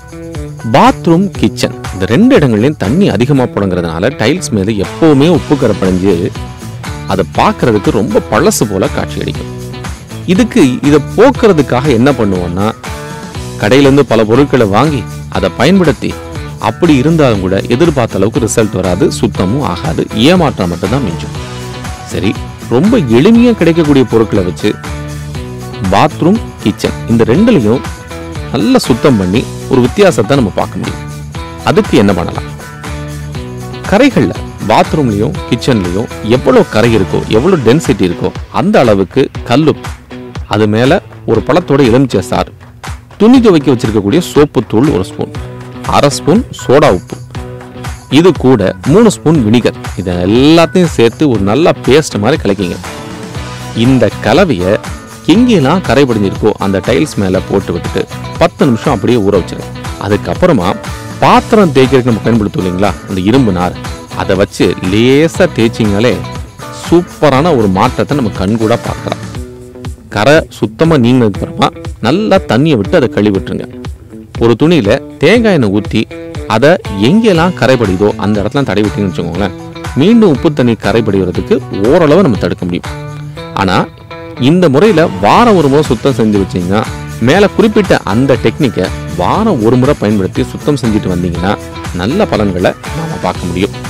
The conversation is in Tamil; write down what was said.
பாத்ரூம் கிச்சன் இந்த ரெண்டு இடங்கள்லையும் தண்ணி அதிகமாக புழங்குறதுனால டைல்ஸ் மேலே எப்போவுமே உப்பு கரை படிஞ்சு அதை பார்க்கறதுக்கு ரொம்ப பழசு போல காட்சி அளிக்கும் இதுக்கு இதை போக்குறதுக்காக என்ன பண்ணுவோம்னா கடையிலேருந்து பல பொருட்களை வாங்கி அதை பயன்படுத்தி அப்படி இருந்தாலும் கூட எதிர்பார்த்த அளவுக்கு ரிசல்ட் வராது சுத்தமும் ஆகாது ஏமாற்றம் மட்டும்தான் மிஞ்சும் சரி ரொம்ப எளிமையாக கிடைக்கக்கூடிய பொருட்களை வச்சு பாத்ரூம் கிச்சன் இந்த ரெண்டுலையும் நல்லா சுத்தம் பண்ணி ஒரு வித்தியாசத்தை நம்ம பார்க்க முடியும் அதுக்கு என்ன பண்ணலாம் கரைகளில் பாத்ரூம்லேயும் கிச்சன்லேயும் எவ்வளோ கரை இருக்கோ எவ்வளோ டென்சிட்டி இருக்கோ அந்த அளவுக்கு கல்லுப்பு அது மேலே ஒரு பழத்தோட எலுமிச்சை சாறு துணி துவைக்க வச்சிருக்கக்கூடிய சோப்பு தூள் ஒரு ஸ்பூன் அரை ஸ்பூன் சோடா உப்பு இது கூட மூணு ஸ்பூன் வினிகர் இதை எல்லாத்தையும் சேர்த்து ஒரு நல்ல பேஸ்ட் மாதிரி கலக்கிங்க இந்த கலவையை எங்கெல்லாம் கரை படிஞ்சிருக்கோ அந்த டைல்ஸ் மேலே போட்டு விட்டுட்டு பத்து நிமிஷம் அப்படியே ஊற வச்சிருங்க அதுக்கப்புறமா பாத்திரம் தேய்க்கிறதுக்கு நம்ம பயன்படுத்தும் இல்லைங்களா அந்த இரும்பு நார் அதை வச்சு லேசாக தேய்ச்சிங்கனாலே சூப்பரான ஒரு மாற்றத்தை நம்ம கண்கூட பார்க்கலாம் கரை சுத்தமாக நீங்கினதுக்கு அப்புறமா நல்லா தண்ணியை விட்டு அதை கழுவி விட்டுருங்க ஒரு துணியில் தேங்காய் எண்ணெய் ஊற்றி அதை எங்கெல்லாம் கரைபடிதோ அந்த இடத்துல தடவி விட்டீங்கன்னு வச்சுக்கோங்களேன் மீண்டும் உப்பு தண்ணி கரைபடுகிறதுக்கு ஓரளவு நம்ம தடுக்க முடியும் ஆனால் இந்த முறையில் வாரம் ஒரு முறை சுத்தம் செஞ்சு வச்சீங்கன்னா மேலே குறிப்பிட்ட அந்த டெக்னிக்கை வாரம் ஒரு முறை பயன்படுத்தி சுத்தம் செஞ்சுட்டு வந்தீங்கன்னா நல்ல பலன்களை நாம பார்க்க முடியும்